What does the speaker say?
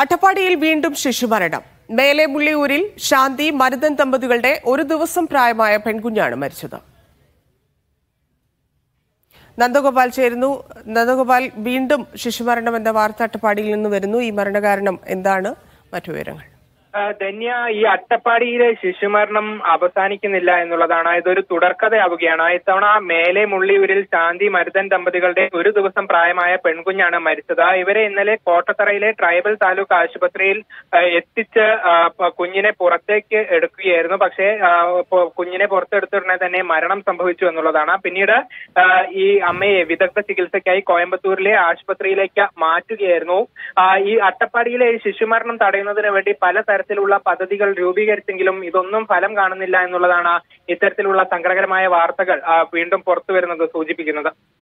അട്ടപ്പാടിയിൽ വീണ്ടും ശിശുമരണം മേലെ മുള്ളിയൂരിൽ ശാന്തി മരുതൻ ദമ്പതികളുടെ ഒരു ദിവസം പ്രായമായ പെൺകുഞ്ഞാണ് മരിച്ചത് നന്ദഗോപാൽ ചേരുന്നു നന്ദഗോപാൽ വീണ്ടും ശിശുമരണം എന്ന വാർത്ത അട്ടപ്പാടിയിൽ നിന്ന് വരുന്നു ഈ മരണകാരണം എന്താണ് മറ്റു വിവരങ്ങൾ ആ, ധന്യ ഈ അട്ടപ്പാടിയിലെ ശിശുമരണം അവസാനിക്കുന്നില്ല എന്നുള്ളതാണ് ഇതൊരു തുടർക്കഥയാവുകയാണ് ഇത്തവണ മേലെ മുള്ളിയൂരിൽ ശാന്തി മരുതൻ ദമ്പതികളുടെ ഒരു ദിവസം പ്രായമായ പെൺകുഞ്ഞാണ് മരിച്ചത് ഇവരെ ഇന്നലെ കോട്ടത്തറയിലെ ട്രൈബൽ താലൂക്ക് ആശുപത്രിയിൽ ആ, എത്തിച്ച് ആ, പ- കുഞ്ഞിനെ പുറത്തേക്ക് എടുക്കുകയായിരുന്നു പക്ഷേ ആ, പൊ- കുഞ്ഞിനെ പുറത്തെടുത്ത ഉടനെ തന്നെ മരണം സംഭവിച്ചു എന്നുള്ളതാണ് പിന്നീട് ആ, ഈ അമ്മയെ വിദഗ്ധ ചികിത്സയ്ക്കായി കോയമ്പത്തൂരിലെ ആശുപത്രിയിലേക്ക് മാറ്റുകയായിരുന്നു ആ, ഈ അട്ടപ്പാടിയിലെ ഈ ശിശുമരണം തടയുന്നതിന് വേണ്ടി പലതരത്തിലുള്ള പദ്ധതികൾ രൂപീകരിച്ചെങ്കിലും ഇതൊന്നും ഫലം കാണുന്നില്ല എന്നുള്ളതാണ് ഇത്തരത്തിലുള്ള സങ്കടകരമായ വാർത്തകൾ ആ, വീണ്ടും പുറത്തു വരുന്നത് സൂചിപ്പിക്കുന്നത്